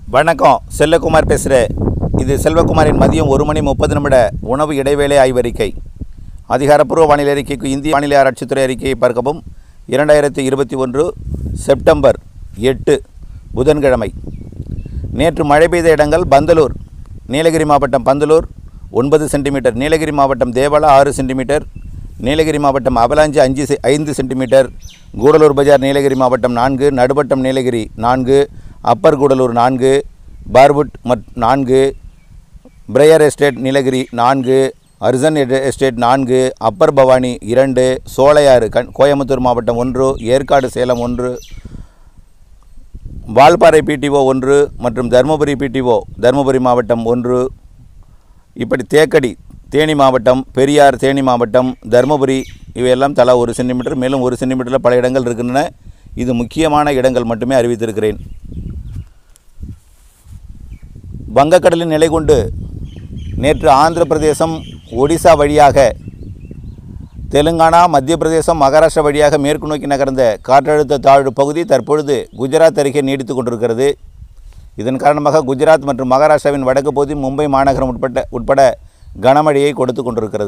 வணக்கம் செல்லகுமார் பேசுகிறேன் இது செல்வகுமாரின் மதியம் ஒரு மணி முப்பது நிமிட உணவு இடைவேளை ஆய்வறிக்கை அதிகாரப்பூர்வ வானிலை அறிக்கைக்கு இந்திய வானிலை ஆராய்ச்சித்துறை அறிக்கையை பார்க்கவும் இரண்டாயிரத்தி இருபத்தி ஒன்று செப்டம்பர் எட்டு புதன்கிழமை நேற்று மழை பெய்த இடங்கள் பந்தலூர் நீலகிரி மாவட்டம் பந்தலூர் ஒன்பது சென்டிமீட்டர் நீலகிரி மாவட்டம் தேவாலா ஆறு சென்டிமீட்டர் நீலகிரி மாவட்டம் அவலாஞ்சி அஞ்சு செ- ஐந்து சென்டிமீட்டர் கூடலூர் பஜார் நீலகிரி மாவட்டம் நான்கு நடுவட்டம் நீலகிரி நான்கு அப்பர் கூடலூர் நான்கு பார்வுட் மட் நான்கு பிரேயர் எஸ்டேட் நீலகிரி நான்கு அர்சன் எட்- எஸ்டேட் நான்கு அப்பர் பவானி இரண்டு சோலையாறு கண் கோயம்புத்தூர் மாவட்டம் ஒன்று ஏற்காடு சேலம் ஒன்று வால்பாறை பிடிஓ ஒன்று மற்றும் தருமபுரி பிடிஓ தருமபுரி மாவட்டம் ஒன்று இப்படி தேக்கடி தேனி மாவட்டம் பெரியார் தேனி மாவட்டம் தருமபுரி இவையெல்லாம் தலா ஒரு சென்டிமீட்டர் மேலும் ஒரு சென்டிமீட்டரில் பல இடங்கள் இருக்கின்றன இது முக்கியமான இடங்கள் மட்டுமே அறிவித்திருக்கிறேன் வங்கக்கடலின் நிலை கொண்டு நேற்று ஆந்திர பிரதேசம் ஒடிசா வழியாக தெலுங்கானா மத்திய பிரதேசம் மகாராஷ்டிரா வழியாக மேற்கு நோக்கி நகர்ந்த காற்றழுத்த தாழ்வு பகுதி தற்பொழுது குஜராத் அருகே நீடித்து கொண்டிருக்கிறது இதன் காரணமாக குஜராத் மற்றும் மகாராஷ்டிராவின் வடக்கு பகுதி மும்பை மாநகரம் உட்பட்ட உட்பட கனமழையை கொடுத்து கொண்டிருக்கிறது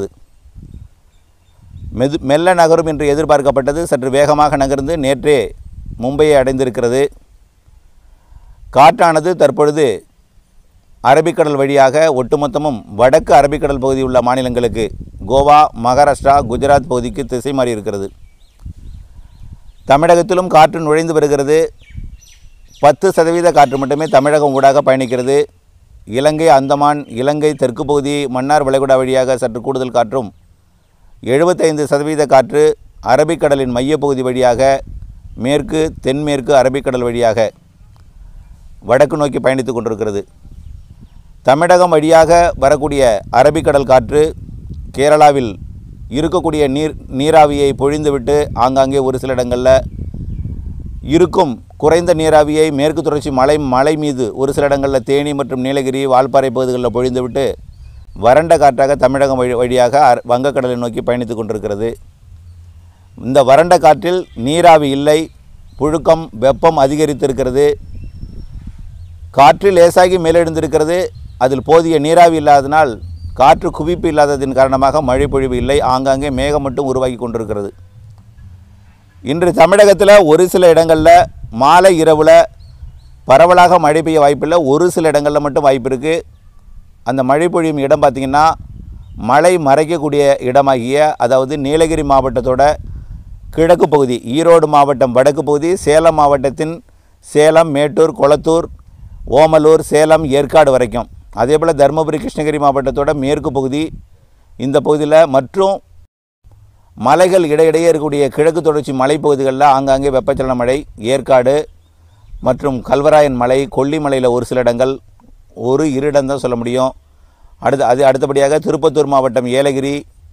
மெது மெல்ல நகரும் என்று எதிர்பார்க்கப்பட்டது சற்று வேகமாக நகர்ந்து நேற்றே மும்பையை அடைந்திருக்கிறது காற்றானது தற்பொழுது அரபிக்கடல் வழியாக ஒட்டுமொத்தமும் வடக்கு அரபிக்கடல் பகுதி உள்ள மாநிலங்களுக்கு கோவா மகாராஷ்டிரா குஜராத் பகுதிக்கு திசை மாறி இருக்கிறது தமிழகத்திலும் காற்று நுழைந்து வருகிறது பத்து சதவீத காற்று மட்டுமே தமிழகம் ஊடாக பயணிக்கிறது இலங்கை அந்தமான் இலங்கை தெற்கு பகுதி மன்னார் வளைகுடா வழியாக சற்று கூடுதல் காற்றும் எழுபத்தைந்து சதவீத காற்று அரபிக்கடலின் மையப்பகுதி வழியாக மேற்கு தென்மேற்கு அரபிக்கடல் வழியாக வடக்கு நோக்கி பயணித்து கொண்டிருக்கிறது தமிழகம் வழியாக வரக்கூடிய அரபிக்கடல் காற்று கேரளாவில் இருக்கக்கூடிய நீர் நீராவியை பொழிந்துவிட்டு ஆங்காங்கே ஒரு சில இடங்களில் இருக்கும் குறைந்த நீராவியை மேற்கு தொடர்ச்சி மலை மலை மீது ஒரு சில இடங்களில் தேனி மற்றும் நீலகிரி வால்பாறை பகுதிகளில் பொழிந்துவிட்டு வறண்ட காற்றாக தமிழகம் வழி வழியாக அர- வங்கக்கடலை நோக்கி பயணித்து கொண்டிருக்கிறது இந்த வறண்ட காற்றில் நீராவி இல்லை புழுக்கம் வெப்பம் அதிகரித்திருக்கிறது காற்று லேசாகி மேலெழுந்திருக்கிறது அதில் போதிய நீராவி இல்லாததினால் காற்று குவிப்பு இல்லாததின் காரணமாக மழை பொழிவு இல்லை ஆங்காங்கே மேகம் மட்டும் உருவாகி கொண்டிருக்கிறது இன்று தமிழகத்தில் ஒரு சில இடங்களில் மாலை இரவில் பரவலாக மழை பெய்ய வாய்ப்பில்லை ஒரு சில இடங்களில் மட்டும் வாய்ப்பு இருக்குது அந்த மழை பொழியும் இடம் பார்த்திங்கன்னா மழை மறைக்கக்கூடிய இடமாகிய அதாவது நீலகிரி மாவட்டத்தோட கிழக்கு பகுதி ஈரோடு மாவட்டம் வடக்கு பகுதி சேலம் மாவட்டத்தின் சேலம் மேட்டூர் கொளத்தூர் ஓமலூர் சேலம் ஏற்காடு வரைக்கும் அதே போல் தருமபுரி கிருஷ்ணகிரி மாவட்டத்தோட மேற்கு பகுதி இந்த பகுதியில் மற்றும் மலைகள் இடையிடையே இருக்கக்கூடிய கிழக்கு தொடர்ச்சி மலைப்பகுதிகளில் ஆங்காங்கே வெப்பச்சலன மழை ஏற்காடு மற்றும் கல்வராயன் மலை கொல்லிமலையில் ஒரு சில இடங்கள் ஒரு இரு இடம் தான் சொல்ல முடியும் அடுத்து அது அடுத்தபடியாக திருப்பத்தூர் மாவட்டம் ஏலகிரி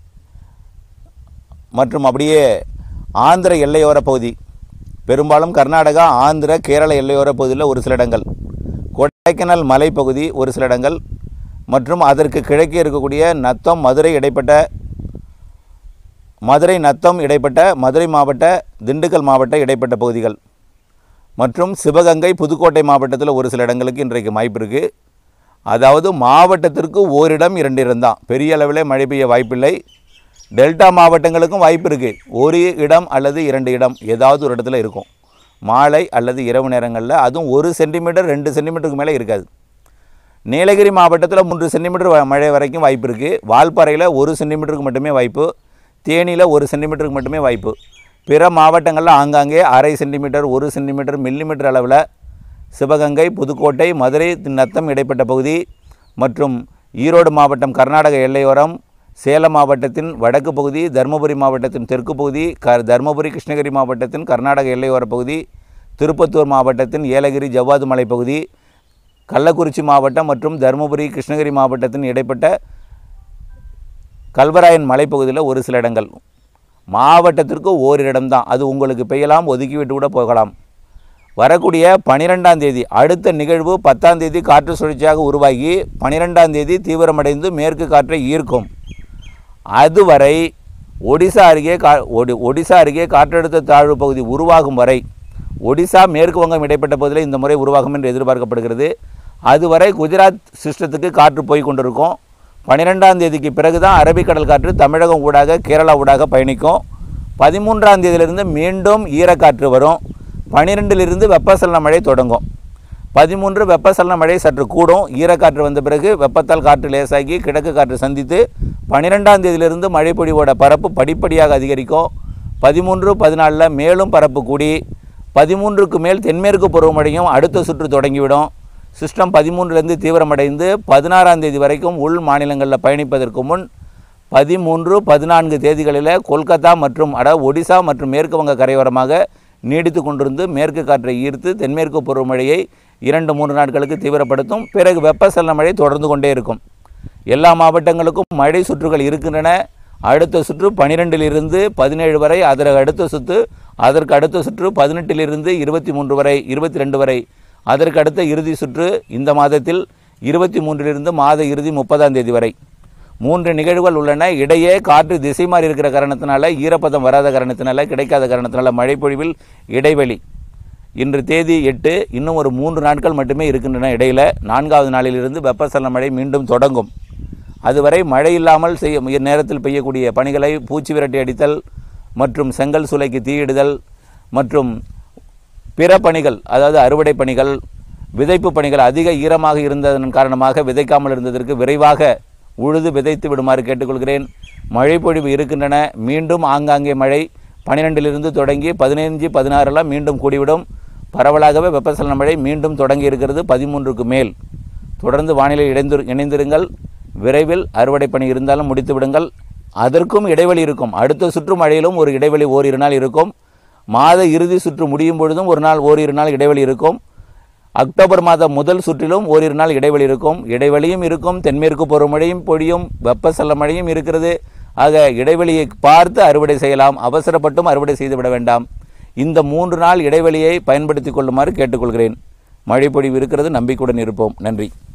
மற்றும் அப்படியே ஆந்திர எல்லையோர பகுதி பெரும்பாலும் கர்நாடகா ஆந்திர கேரள எல்லையோர பகுதியில் ஒரு சில இடங்கள் கொடைக்கானல் மலைப்பகுதி ஒரு சில இடங்கள் மற்றும் அதற்கு கிழக்கே இருக்கக்கூடிய நத்தம் மதுரை இடைப்பட்ட மதுரை நத்தம் இடைப்பட்ட மதுரை மாவட்ட திண்டுக்கல் மாவட்ட இடைப்பட்ட பகுதிகள் மற்றும் சிவகங்கை புதுக்கோட்டை மாவட்டத்தில் ஒரு சில இடங்களுக்கு இன்றைக்கு வாய்ப்பு இருக்குது அதாவது மாவட்டத்திற்கு ஓரிடம் இரண்டு இடம் தான் பெரிய அளவில் மழை பெய்ய வாய்ப்பில்லை டெல்டா மாவட்டங்களுக்கும் வாய்ப்பு இருக்குது ஒரு இடம் அல்லது இரண்டு இடம் ஏதாவது ஒரு இடத்துல இருக்கும் மாலை அல்லது இரவு நேரங்களில் அதுவும் ஒரு சென்டிமீட்டர் ரெண்டு சென்டிமீட்டருக்கு மேலே இருக்காது நீலகிரி மாவட்டத்தில் மூன்று சென்டிமீட்டர் வ- மழை வரைக்கும் வாய்ப்பு இருக்குது வால்பாறையில் ஒரு சென்டிமீட்டருக்கு மட்டுமே வாய்ப்பு தேனியில் ஒரு சென்டிமீட்டருக்கு மட்டுமே வாய்ப்பு பிற மாவட்டங்களில் ஆங்காங்கே அரை சென்டிமீட்டர் ஒரு சென்டிமீட்டர் மில்லிமீட்டர் அளவில் சிவகங்கை புதுக்கோட்டை மதுரை நத்தம் இடைப்பட்ட பகுதி மற்றும் ஈரோடு மாவட்டம் கர்நாடக எல்லையோரம் சேலம் மாவட்டத்தின் வடக்கு பகுதி தருமபுரி மாவட்டத்தின் தெற்கு பகுதி க தருமபுரி கிருஷ்ணகிரி மாவட்டத்தின் கர்நாடக எல்லையோர பகுதி திருப்பத்தூர் மாவட்டத்தின் ஏலகிரி ஜவ்வாது மலை பகுதி கள்ளக்குறிச்சி மாவட்டம் மற்றும் தருமபுரி கிருஷ்ணகிரி மாவட்டத்தின் இடைப்பட்ட கல்வராயன் மலைப்பகுதியில் ஒரு சில இடங்கள் மாவட்டத்திற்கு ஓரிடம் தான் அது உங்களுக்கு பெய்யலாம் ஒதுக்கிவிட்டு கூட போகலாம் வரக்கூடிய பனிரெண்டாம் தேதி அடுத்த நிகழ்வு பத்தாம் தேதி காற்று சுழற்சியாக உருவாகி பனிரெண்டாம் தேதி தீவிரமடைந்து மேற்கு காற்றை ஈர்க்கும் அதுவரை ஒடிசா அருகே கா ஒடி ஒடிசா அருகே காற்றழுத்த தாழ்வு பகுதி உருவாகும் வரை ஒடிசா மேற்கு வங்கம் இடைப்பட்ட பகுதியில் இந்த முறை உருவாகும் என்று எதிர்பார்க்கப்படுகிறது அதுவரை குஜராத் சிஸ்டத்துக்கு காற்று போய் கொண்டிருக்கும் பன்னிரெண்டாம் தேதிக்கு பிறகு தான் அரபிக்கடல் காற்று தமிழகம் ஊடாக கேரளா ஊடாக பயணிக்கும் பதிமூன்றாம் தேதியிலிருந்து மீண்டும் ஈரக்காற்று வரும் பன்னிரெண்டிலிருந்து வெப்பசலன மழை தொடங்கும் பதிமூன்று வெப்பசலன மழை சற்று கூடும் ஈரக்காற்று வந்த பிறகு வெப்பத்தால் காற்று லேசாகி கிழக்கு காற்று சந்தித்து பன்னிரெண்டாம் தேதியிலிருந்து மழை பொழிவோட பரப்பு படிப்படியாக அதிகரிக்கும் பதிமூன்று பதினாலில் மேலும் பரப்பு கூடி பதிமூன்றுக்கு மேல் தென்மேற்கு பருவமழையும் அடுத்த சுற்று தொடங்கிவிடும் சிஸ்டம் பதிமூன்றுலேருந்து தீவிரமடைந்து பதினாறாம் தேதி வரைக்கும் உள் மாநிலங்களில் பயணிப்பதற்கு முன் பதிமூன்று பதினான்கு தேதிகளில் கொல்கத்தா மற்றும் அட ஒடிசா மற்றும் மேற்கு வங்க கரையோரமாக நீடித்து கொண்டிருந்து மேற்கு காற்றை ஈர்த்து தென்மேற்கு பருவமழையை இரண்டு மூன்று நாட்களுக்கு தீவிரப்படுத்தும் பிறகு வெப்பசலன மழை தொடர்ந்து கொண்டே இருக்கும் எல்லா மாவட்டங்களுக்கும் மழை சுற்றுகள் இருக்கின்றன அடுத்த சுற்று பனிரெண்டிலிருந்து பதினேழு வரை அதற்கு அடுத்த சுற்று அதற்கு அடுத்த சுற்று பதினெட்டிலிருந்து இருபத்தி மூன்று வரை இருபத்தி ரெண்டு வரை அதற்கு அடுத்த இறுதி சுற்று இந்த மாதத்தில் இருபத்தி மூன்றிலிருந்து மாத இறுதி முப்பதாம் தேதி வரை மூன்று நிகழ்வுகள் உள்ளன இடையே காற்று திசை மாறி இருக்கிற காரணத்தினால ஈரப்பதம் வராத காரணத்தினால கிடைக்காத காரணத்தினால மழைப்பொழிவில் இடைவெளி இன்று தேதி எட்டு இன்னும் ஒரு மூன்று நாட்கள் மட்டுமே இருக்கின்றன இடையில நான்காவது நாளிலிருந்து வெப்பசலன மழை மீண்டும் தொடங்கும் அதுவரை மழை இல்லாமல் செய்ய நேரத்தில் பெய்யக்கூடிய பணிகளை பூச்சி விரட்டி அடித்தல் மற்றும் செங்கல் சூளைக்கு தீயிடுதல் மற்றும் பிற பணிகள் அதாவது அறுவடை பணிகள் விதைப்பு பணிகள் அதிக ஈரமாக இருந்ததன் காரணமாக விதைக்காமல் இருந்ததற்கு விரைவாக உழுது விதைத்து விடுமாறு கேட்டுக்கொள்கிறேன் மழை பொழிவு இருக்கின்றன மீண்டும் ஆங்காங்கே மழை பன்னிரெண்டிலிருந்து தொடங்கி பதினைஞ்சு பதினாறுலாம் மீண்டும் கூடிவிடும் பரவலாகவே வெப்பசலன மழை மீண்டும் தொடங்கி இருக்கிறது பதிமூன்றுக்கு மேல் தொடர்ந்து வானிலை இணைந்து இணைந்திருங்கள் விரைவில் அறுவடை பணி இருந்தாலும் முடித்து விடுங்கள் அதற்கும் இடைவெளி இருக்கும் அடுத்த சுற்று மழையிலும் ஒரு இடைவெளி ஓரிரு நாள் இருக்கும் மாத இறுதி சுற்று முடியும் பொழுதும் ஒரு நாள் ஓரிரு நாள் இடைவெளி இருக்கும் அக்டோபர் மாதம் முதல் சுற்றிலும் ஓரிரு நாள் இடைவெளி இருக்கும் இடைவெளியும் இருக்கும் தென்மேற்கு பருவமழையும் பொழியும் வெப்பசலன மழையும் இருக்கிறது ஆக இடைவெளியை பார்த்து அறுவடை செய்யலாம் அவசரப்பட்டும் அறுவடை செய்துவிட வேண்டாம் இந்த மூன்று நாள் இடைவெளியை பயன்படுத்திக் கொள்ளுமாறு கேட்டுக்கொள்கிறேன் மழை பொழிவு இருக்கிறது நம்பிக்கையுடன் இருப்போம் நன்றி